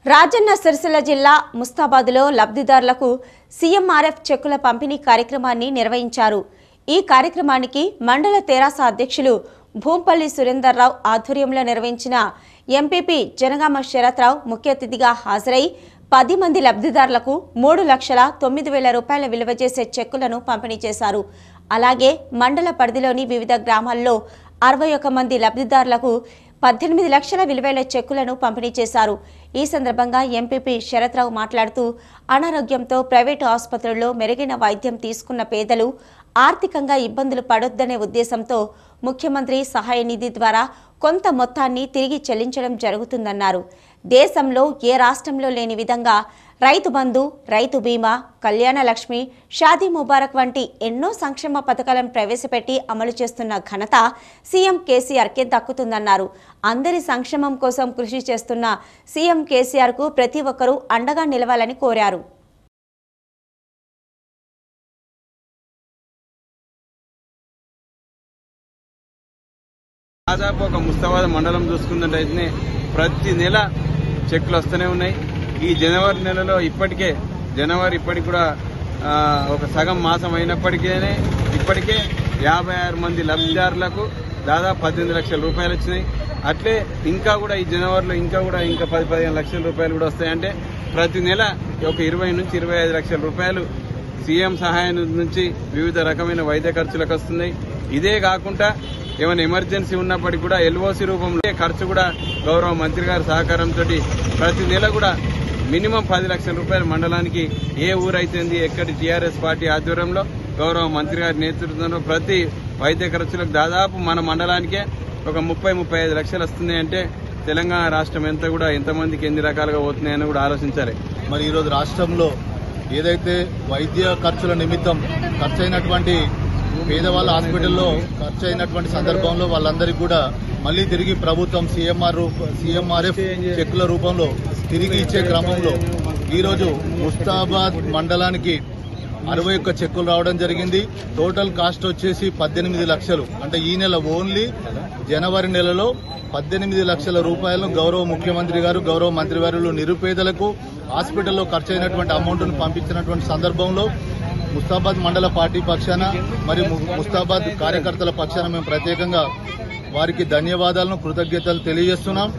రాజన్న సిరిసిల్ల జిల్లా ముస్తాబాద్లో లబ్ధిదారులకు సీఎంఆర్ఎఫ్ చెక్కుల పంపిణీ కార్యక్రమాన్ని నిర్వహించారు ఈ కార్యక్రమానికి మండల తెరాస అధ్యక్షులు భూంపల్లి సురేందర్రావు ఆధ్వర్యంలో నిర్వహించిన ఎంపీపీ జనగామ శరత్రావు ముఖ్య అతిథిగా హాజరై పది మంది లబ్ధిదారులకు మూడు లక్షల తొమ్మిది వేల రూపాయల విలువ చేసే చెక్కులను పంపిణీ చేశారు అలాగే మండల పరిధిలోని వివిధ గ్రామాల్లో అరవై ఒక మంది లబ్ధిదారులకు పద్దెనిమిది లక్షల విలువైన చెక్కులను పంపిణీ చేశారు ఈ సందర్భంగా ఎంపీపీ శరత్రావు మాట్లాడుతూ అనారోగ్యంతో ప్రైవేటు ఆసుపత్రుల్లో మెరుగైన వైద్యం తీసుకున్న పేదలు ఆర్థికంగా ఇబ్బందులు పడొద్దనే ఉద్దేశంతో ముఖ్యమంత్రి సహాయ నిధి ద్వారా కొంత మొత్తాన్ని తిరిగి చెల్లించడం జరుగుతుందన్నారు దేశంలో ఏ రాష్ట్రంలో లేని విధంగా రైతు బంధు రైతు బీమా కళ్యాణ లక్ష్మి షాదీ ముబారక్ వంటి ఎన్నో సంక్షేమ పథకాలను ప్రవేశపెట్టి అమలు చేస్తున్న ఘనత సీఎం కేసీఆర్కే దక్కుతుందన్నారు అందరి సంక్షేమం కోసం కృషి చేస్తున్న సీఎం కేసీఆర్కు ప్రతి ఒక్కరూ అండగా నిలవాలని కోరారు దాదాపు ఒక ముస్తాబాద్ మండలం చూసుకున్నట్టయితే ప్రతి నెల చెక్కులు వస్తూనే ఉన్నాయి ఈ జనవరి నెలలో ఇప్పటికే జనవరి ఇప్పటికి కూడా ఆ, ఒక సగం మాసం అయినప్పటికీనే ఇప్పటికే యాభై ఆరు మంది లబ్ధిదారులకు దాదాపు పద్దెనిమిది లక్షల రూపాయలు వచ్చినాయి అట్లే ఇంకా కూడా ఈ జనవరిలో ఇంకా కూడా ఇంకా పది పదిహేను లక్షల రూపాయలు కూడా వస్తాయంటే ప్రతి నెల ఒక ఇరవై నుంచి ఇరవై ఐదు లక్షల రూపాయలు సీఎం సహాయం నుంచి వివిధ రకమైన వైద్య ఖర్చులకు వస్తున్నాయి ఇదే కాకుండా ఏమైనా ఎమర్జెన్సీ ఉన్నప్పటికీ కూడా ఎల్ఓసి రూపంలో ఖర్చు కూడా గౌరవ మంత్రి గారి సహకారంతో ప్రతి నెల కూడా మినిమం పది లక్షల రూపాయల మండలానికి ఏ ఊరైతుంది ఎక్కడి టీఆర్ఎస్ పార్టీ ఆధ్వర్యంలో గౌరవ మంత్రి గారి నేతృత్వంలో ప్రతి వైద్య ఖర్చులకు దాదాపు మన మండలానికే ఒక ముప్పై ముప్పై ఐదు లక్షలు వస్తున్నాయి అంటే తెలంగాణ రాష్ట్రం ఎంత కూడా ఎంతమందికి ఎన్ని రకాలుగా పోతున్నాయని కూడా ఆలోచించాలి మరి ఈరోజు రాష్ట్రంలో ఏదైతే వైద్య ఖర్చుల నిమిత్తం ఖర్చయినటువంటి పేదవాళ్ళ హాస్పిటల్లో ఖర్చు అయినటువంటి సందర్భంలో వాళ్ళందరికీ కూడా మళ్ళీ తిరిగి ప్రభుత్వం సీఎంఆర్ సీఎంఆర్ఎఫ్ చెక్కుల రూపంలో తిరిగి ఇచ్చే క్రమంలో ఈరోజు ముస్తాబాద్ మండలానికి అరవై ఒక్క చెక్కులు రావడం జరిగింది టోటల్ కాస్ట్ వచ్చేసి పద్దెనిమిది లక్షలు అంటే ఈ నెల ఓన్లీ జనవరి నెలలో పద్దెనిమిది లక్షల రూపాయలను గౌరవ ముఖ్యమంత్రి గారు గౌరవ మంత్రివర్యులు నిరుపేదలకు హాస్పిటల్లో ఖర్చు అయినటువంటి అమౌంట్ను పంపించినటువంటి సందర్భంలో ముస్తాబాద్ మండల పార్టీ పక్షాన మరియు ము- ముస్తాబాద్ కార్యకర్తల పక్షాన మేము ప్రత్యేకంగా వారికి ధన్యవాదాలను కృతజ్ఞతలు తెలియజేస్తున్నాం